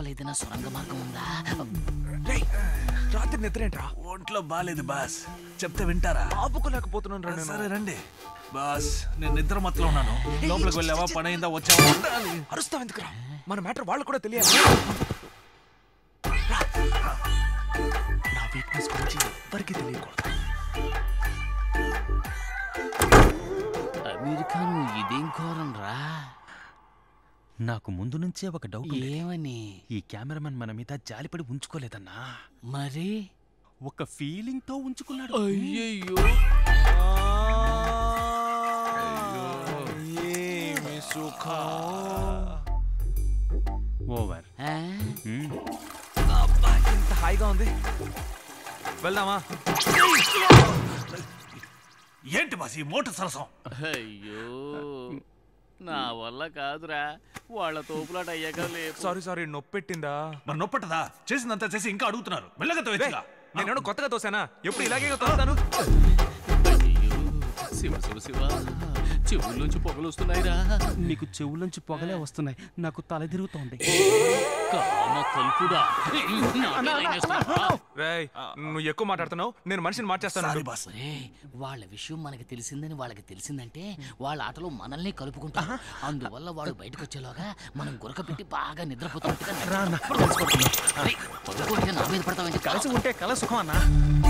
ఏదైనా సొరంగ మార్గం ఉందా రేయ్, రాత్రి నిద్ర ఏంట్రా ఒంట్లో బాలేదు బాస్ చెప్తే వింటారా ఆపుకోలేకపోతున్నాను రా నేను సరే రండి బాస్ నేను నిద్ర మత్తులో ఉన్నాను లోపలికి వెళ్ళావా పని అయిందా వచ్చావా అరుస్తావు ఎందుకురా మన మ్యాటర్ వాళ్ళు కూడా తెలియాలి రా. నా వీక్నెస్ గురించి ఎవ్వరికీ తెలియకూడదు అమెరికాను ఇదేం ఘోరం రా నాకు ముందు నుంచే ఒక డౌట్ ఉండేది. ఏమని ఈ కెమెరామెన్ మన మీద జాలిపడి ఉంచుకోలేదన్నా మరి ఒక ఫీలింగ్ తో ఉంచుకున్నాడు అయ్యయ్యో ఏమి సుఖం ఓవర్ ఆ? అబ్బా, ఎంత హాయిగా ఉంది వెళ్దామా ఏంటి బాస్ ఈ మోటార్ సరసం అయ్యో నా వల్ల కాదురా వాళ్ళ తోపులాట అయ్యాక లేదు సారీ సారీ నొప్పి పెట్టిందా మరి నొప్పటదా చేసిందంతా చేసి ఇంకా అడుగుతున్నారు మెల్లగా తోయచ్చుగా. నేను కొత్తగా తోసానా ఎప్పుడు ఇలాగే తోస్తాను అయ్యో శివ శివ శివ చెవుల్లోంచి పొగలు వస్తున్నాయిరా నీకు చెవులోంచి పొగలే వస్తున్నాయి నాకు తల తిరుగుతోంది కామ కల్పుడా నాకేమైనా రేయ్ నువ్వు ఎక్కువ మాట్లాడుతున్నావు నేను మనిషిని మార్చేస్తాను సారీ బాస్ ఒరేయ్, వాళ్ళ విషయం మనకి తెలిసిందని వాళ్ళకి తెలిసిందంటే వాళ్ళ ఆటలో మనల్ని కలుపుకుంటారు అందువల్ల వాళ్ళు బయటకు వచ్చేలోగా మనం గురక పెట్టి బాగా నిద్రపోతున్నట్టుగా రేయ్, పడుకోడిగా నా మీద పడతావేంటి కలిసి ఉంటే కల సుఖం అన్నా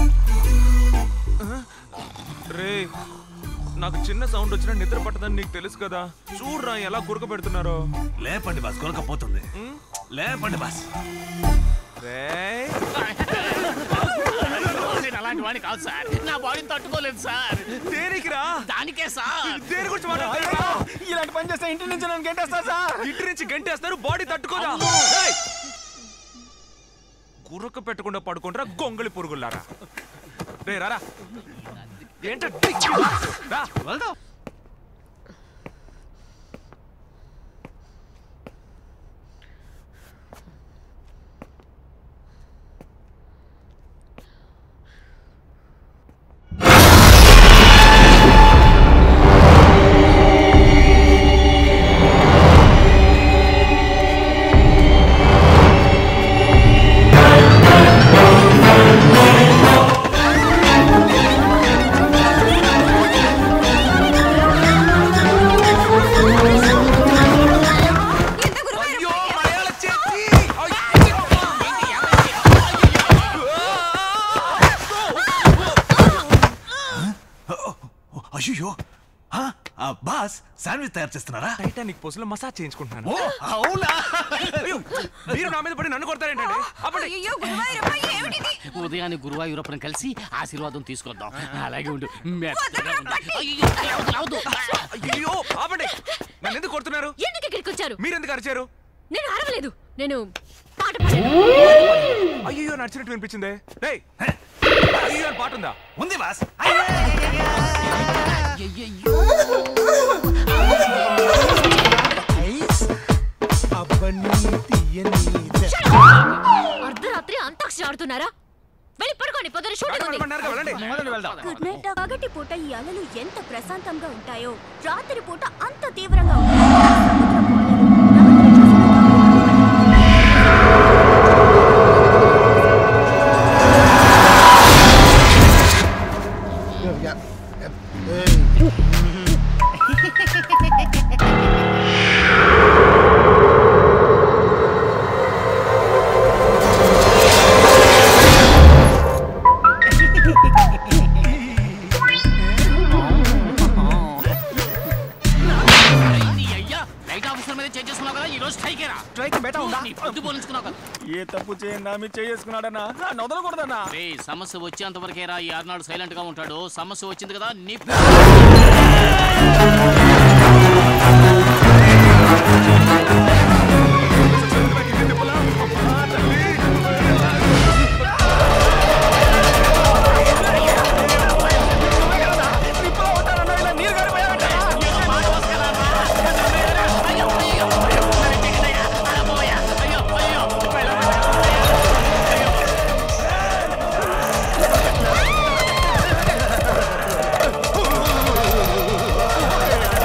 రే నాకు చిన్న సౌండ్ వచ్చినా నిద్ర పట్టదని నీకు తెలుసు కదా చూడరా ఎలా గురక పెడుతున్నారో లేపండి బాస్ కొనకపోతుంది లేపండి బాస్ రేయ్ నేను అలాంటి వాడిని కాదు సార్ నా బాడీని తట్టుకోలేదు సార్ దేనికిరా దానికే సార్ దేని గురించి మాట్లాడుతున్నారా ఇలాంటి పని చేస్తే ఇంటి నుంచి నన్ను గంటేస్తా సార్ ఇంటి నుంచి గంటేస్తారు బాడీ తట్టుకోదా ఏయ్! గుర్రక పెట్టకుండా పడుకుంటారా గొంగళి పురుగులారా రే రారా ఏంట రా వెళ్దాం అయ్యో మలయాళ చేతి అయ్యో బాస్ శాండ్విచ్ తయారు చేస్తున్నారా టైటానిక్ పోసులో మసాజ్ చేయించుకుంటున్నాను ఓ అవునా అయ్యో, మీరు నా మీద పడి నన్ను కొడతారేంటండి అప్పటి అయ్యో గురువాయూరప్ప ఏమిటిది ఉదయాన్నే గురువాయూరప్పని కలిసి ఆశీర్వాదం తీసుకొద్దాం అలాగే ఉండు మెత్తగా ఉండు. అయ్యో, అవతల, అవతల. అయ్యో ఆపండి నన్ను ఎందుకు కొడుతున్నారు ఎందుకు ఇక్కడికి వచ్చారు మీరు ఎందుకు అరిచారు నేను అరవలేదు నేను పాట పాడాను అయ్యో నడిచినట్టు వినిపించిందే రేయ్ అయ్యో అని పాట ఉందా ఉంది బాస్ అయ్యయ్యో. అర్ధరాత్రి అంతాక్షరి ఆడుతున్నారా వెళ్ళి పడుకోండి పొద్దున షూటింగ్ ఉంది వెళ్ళమన్నారుగా, వెళ్ళండి మొదలు వెళ్దాం గుడ్ నైట్ పగటి పూట ఈ అలలు ఎంత ప్రశాంతంగా ఉంటాయో రాత్రి పూట అంత తీవ్రంగా ఉంటాయి సముద్రపు అలలు రాత్రి చూసిన నీ అయ్యా లైట్ ఆఫీసర్ మీద చేంజ్ చేసుకున్నావు కదా ఈ రోజు స్ట్రైకేరా స్ట్రైక్ బెటర్ ఉందా నీ పొద్దు పోలించుకున్నావు కదా ఏ తప్పు చేయండి నా మీద చేసుకున్నాడన్నా నన్ను వదలకూడదన్నా రే సమస్య వచ్చేంత వరకేరా ఈ ఆర్నాడు సైలెంట్ గా ఉంటాడు సమస్య వచ్చింది కదా నీ అయ్యో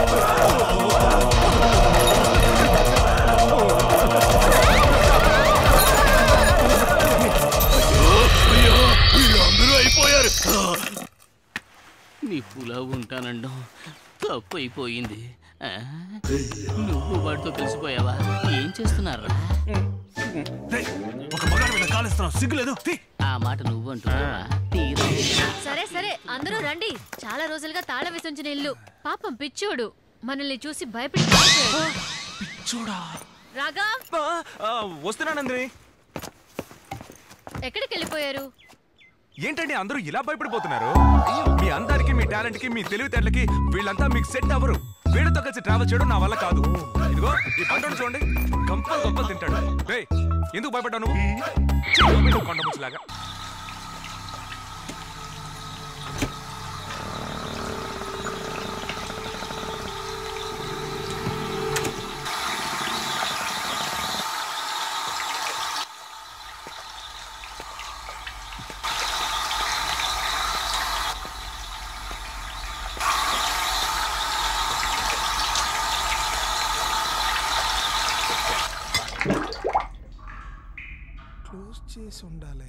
ఏమైంది ఆ? నువ్వు వాడితో కలిసిపోయావా ఏం చేస్తున్నారా రేయ్, ఒక మగాడి మీద కాలుస్తున్నావు సిగ్గులేదు తీ. ఆ మాట నువ్వు అంటున్నావా తీరా సరే సరే అందరూ రండి చాలా రోజులుగా తాళం వేసి ఉంచిన ఇల్లు పాపం పిచ్చోడు మనల్ని చూసి భయపడి పారిపోయాడు. చూడా రాగా ఆ, ఆ, వస్తున్నానండి ఎక్కడికి వెళ్ళిపోయారు ఏంటండి అందరూ ఇలా భయపడిపోతున్నారు మీ అందానికి మీ టాలెంట్ కి మీ తెలివితేటలకి వీళ్ళంతా మీకు సెట్ అవ్వరు వీళ్ళతో కలిసి ట్రావెల్ చేయడం నా వల్ల కాదు ఇదిగో ఈ పంటను చూడండి గంపలు గంపలు తింటాడు రేయ్ ఎందుకు భయపడ్డావు నువ్వు కొండ ముచ్చలాగా క్లోజ్ చేసి ఉండాలి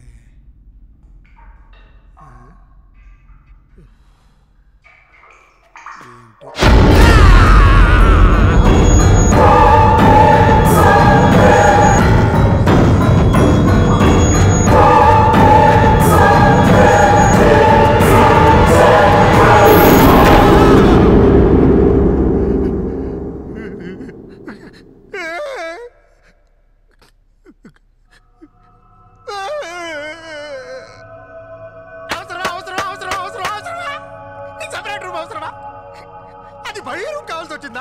అవసరమా అవసరమా అవసరమా అవసరమా అవసరమా నీకు సపరేట్ రూమ్ అవసరమా అది బయట రూమ్ కావాల్సి వచ్చిందా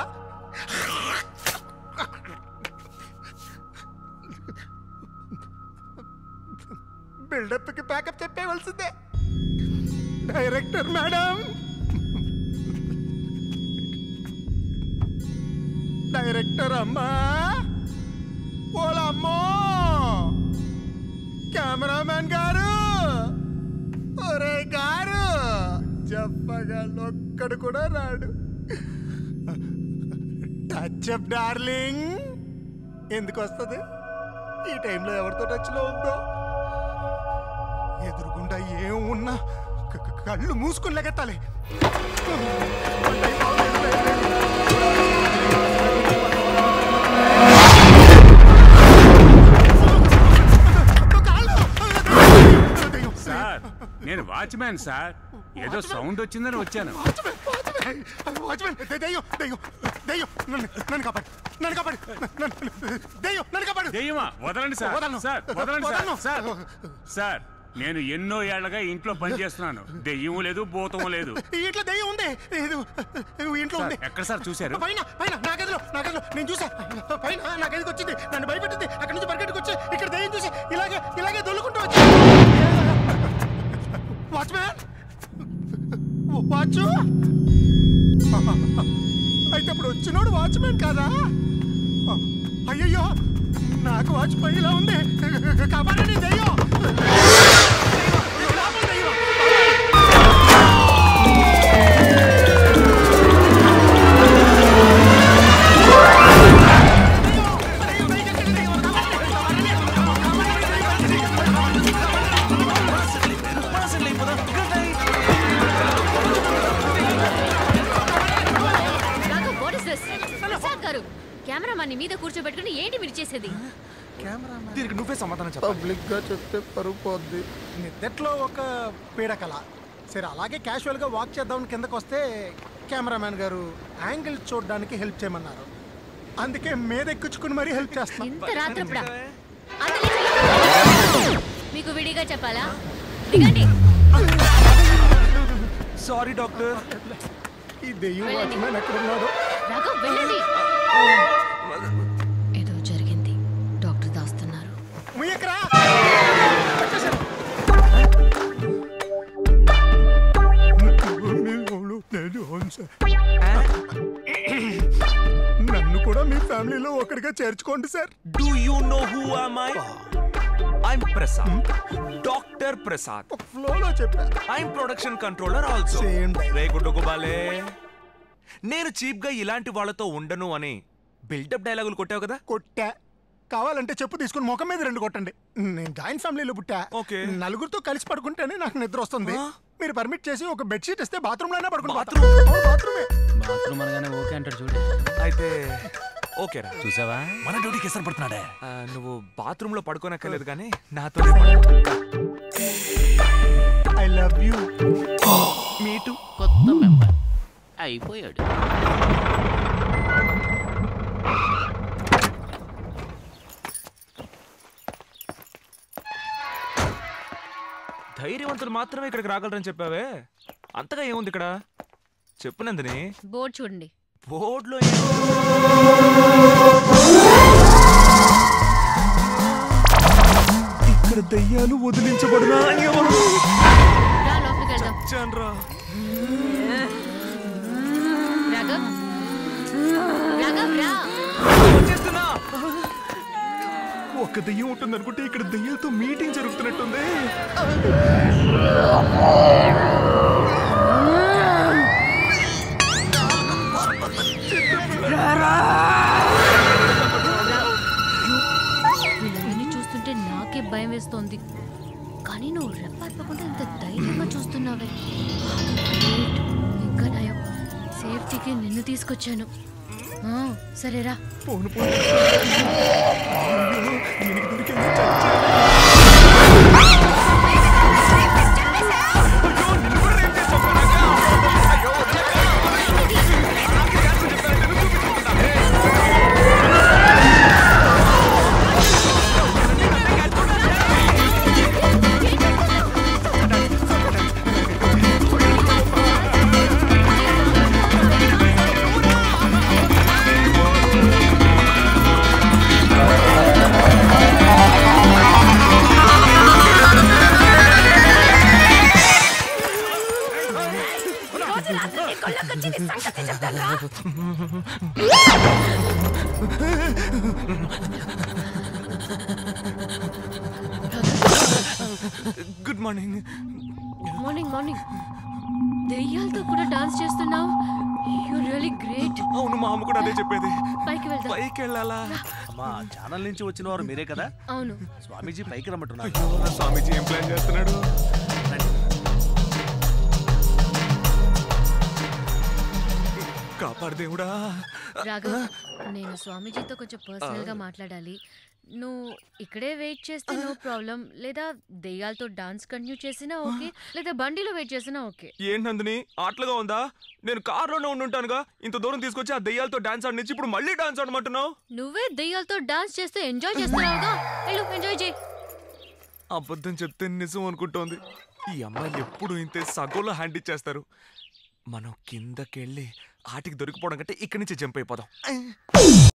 బిల్డప్కి బ్యాకప్ చెప్పేవలసిందే డైరెక్టర్ మేడం డైరెక్టర్ అమ్మా ఓలమ్మో కెమెరామెన్ గారు ఒరే గారు చెప్పగాళ్ళు ఒక్కడు కూడా రాడు టచ్ అప్ డార్లింగ్ ఎందుకు వస్తుంది ఈ టైంలో ఎవరితో టచ్లో ఉందో ఎదురుగుండా ఏం ఉన్నా క- క- కళ్ళు మూసుకుని లెగెత్తాలి సార్ నేను వాచ్మ్యాన్ సార్ ఏదో సౌండ్ వచ్చిందని వచ్చాను వాచ్మెన్ దెయ్యం దెయ్యం దెయ్యం నన్ను నన్ను కాపాడు నన్ను కాపాడు నన్ను దెయ్యం నన్ను కాపాడు దెయ్యమా వదలండి సార్ వదలను. సార్ వదలండి సార్ వదలను. సార్ సార్ నేను ఎన్నో ఏళ్లగా ఇంట్లో పనిచేస్తున్నాను దెయ్యం లేదు భూతం లేదు ఈ ఇంట్లో దెయ్యం ఉంది ఇది ఈ ఇంట్లో సార్ ఉంది ఎక్కడ సార్ చూశారు పైన పైన నా గదిలో నా గదిలో నేను చూసా పైన నా గదికి వచ్చింది నన్ను భయపెట్టింది అక్కడ నుంచి పరిగెట్టుకు వచ్చి ఇక్కడ దెయ్యం చూసి ఇలాగే ఇలాగే దొల్లుకుంటూ వచ్చి వాచ్మ్యాన్ వాచ్ అయితే ఇప్పుడు వచ్చినోడు వాచ్మ్యాన్ కాదా అయ్యయ్యో నాకు వాచ్ పైలా ఉంది కాపాడండి దెయ్యం లోపల దెయ్యం Raghav what is this Prasad garu cameraman మీద కూర్చోబెట్టుకుని ఏంటి మీరు చేసేది దీనికి నువ్వే సమాధానం చెప్పాలి పబ్లిక్ గా చెప్తే పరుగు పోద్ది నిద్దట్లో ఒక పీడకల సరే అలాగే క్యాజువల్ గా వాక్ చేద్దామని కిందకు వస్తే కెమెరామ్యాన్ గారు యాంగిల్ చూడడానికి హెల్ప్ చేయమన్నారు అందుకే మీద ఎక్కించుకుని మరీ హెల్ప్ చేస్తాను ఇంత రాత్రప్పుడా అంత లేచి- మీకు విడిగా చెప్పాలా దిగండి సారీ డాక్టర్ ఈ దెయ్యం వెళ్ళండి. వాచ్మెన్ ఎక్కడ ఉన్నాడో రాఘవ్ వెళ్ళండి ఏదో జరిగింది డాక్టర్ దాస్తున్నారు ముయ్యకరా నన్ను కూడా మీ ఫ్యామిలీలో ఒకటిగా చేర్చుకోండి sir do you know who am I? I'm Prasad doctor Prasad ఒక ఫ్లోలో చెప్పా I'm production controller also Same dialogue. రే గుడ్డుగుబాలే నేను చీప్ గా ఇలాంటి వాళ్ళతో ఉండను అని బిల్డప్ డైలాగులు కొట్టావు కదా కొట్టా కావాలంటే చెప్పు తీసుకుని ముఖం మీద రెండు కొట్టండి నేను జాయింట్ ఫ్యామిలీలో పుట్టా ఓకే. నలుగురితో కలిసి పడుకుంటేనే నాకు నిద్ర వస్తుంది ఆ? మీరు పర్మిట్ చేసి ఒక బెడ్షీట్ ఇస్తే బాత్రూమ్ లోనే పడుకుంటా Bathroom? బాత్రూమే బాత్రూమ్ అనగానే ఓకే అంటాడు చూడు అయితే ఓకేరా చూసావా మన డ్యూటీకి ఎసరు పడుతున్నాడే ఆ, నువ్వు బాత్రూమ్ లో పడుకోనక్కర్లేదు కానీ నాతో ఐ లవ్ యూ మీటు కొత్త మెంబర్ అయిపోయాడు ధైర్యవంతులు మాత్రమే ఇక్కడికి రాగలరని చెప్పావే అంతగా ఏముంది ఇక్కడ చెప్పు నందిని బోర్డు చూడండి బోర్డులో ఇక్కడ దయ్యాలు వదిలించబడినా ఎవరు రా లోపలికి వెళ్దాం చచ్చాన్రా. రాఘవ్ రాఘవ్ రా వచ్చేస్తున్నా. ఒక్క దయ్యం ఉంటుంది అనుకుంటే ఇక్కడ దయ్యాలతో మీటింగ్ జరుగుతున్నట్టుంది వీళ్ళందరినీ చూస్తుంటే నాకే భయం వేస్తోంది కానీ నువ్వు రెప్పకుండా ఇంత ధైర్యంగా చూస్తున్నావే Great. ఇంకా నయం సేఫ్టీకి నిన్ను తీసుకొచ్చాను ఆ, సరేరా పోను పోను అయ్యో, ఈయనకి దొరికింది చచ్చాను. అయ్యో, నిన్ను కూడా రేప్ చేసి చంపానాగా? అయ్యో, నాకు డాన్స్ చెప్పారంటే నువ్వు చూపించుకుంటున్నా. గుడ్ మార్నింగ్ మార్నింగ్ మార్నింగ్ దెయ్యాలతో కూడా డాన్స్ చేస్తున్నావు యు రియలీ గ్రేట్ అవును మా అమ్మ కూడా అదే చెప్పేది పైకి వెళ్దాం పైకి వెళ్ళాలా అమ్మా ఛానల్ నుంచి వచ్చిన వారు మీరే కదా అవును స్వామీజీ పైకి రమ్మంటున్నారు అయ్యో నా స్వామీజీ ఏం ప్లాన్ చేస్తున్నాడు కాపాడు దేవుడా రాఘవ్ నేను స్వామీజీతో కొంచెం పర్సనల్ గా మాట్లాడాలి నువ్వు ఇక్కడే వెయిట్ చేస్తే నో ప్రాబ్లం లేదా దెయ్యాలతో డాన్స్ కంటిన్యూ చేసినా ఓకే లేదా బండిలో వెయిట్ చేసినా ఓకే ఏంటి నందిని ఆటలుగా ఉందా నేను కార్లోనే ఉండుంటానుగా ఇంత దూరం తీసుకొచ్చి ఆ దెయ్యాలతో డాన్స్ ఆడినిచ్చి ఇప్పుడు మళ్ళీ డాన్స్ ఆడమంటున్నావు నువ్వే దెయ్యాలతో డాన్స్ చేస్తే ఎంజాయ్ చేస్తున్నావుగా వెళ్ళు ఎంజాయ్ చేయి అబద్ధం చెప్తే నిజం అనుకుంటోంది ఈ అమ్మాయిలు ఎప్పుడు ఇంతే సగంలో హ్యాండ్ ఇచ్చేస్తారు మనం కిందకెళ్ళి ఆటికి దొరికిపోవడం కంటే ఇక్కడి నుంచి జంప్ అయిపోదాం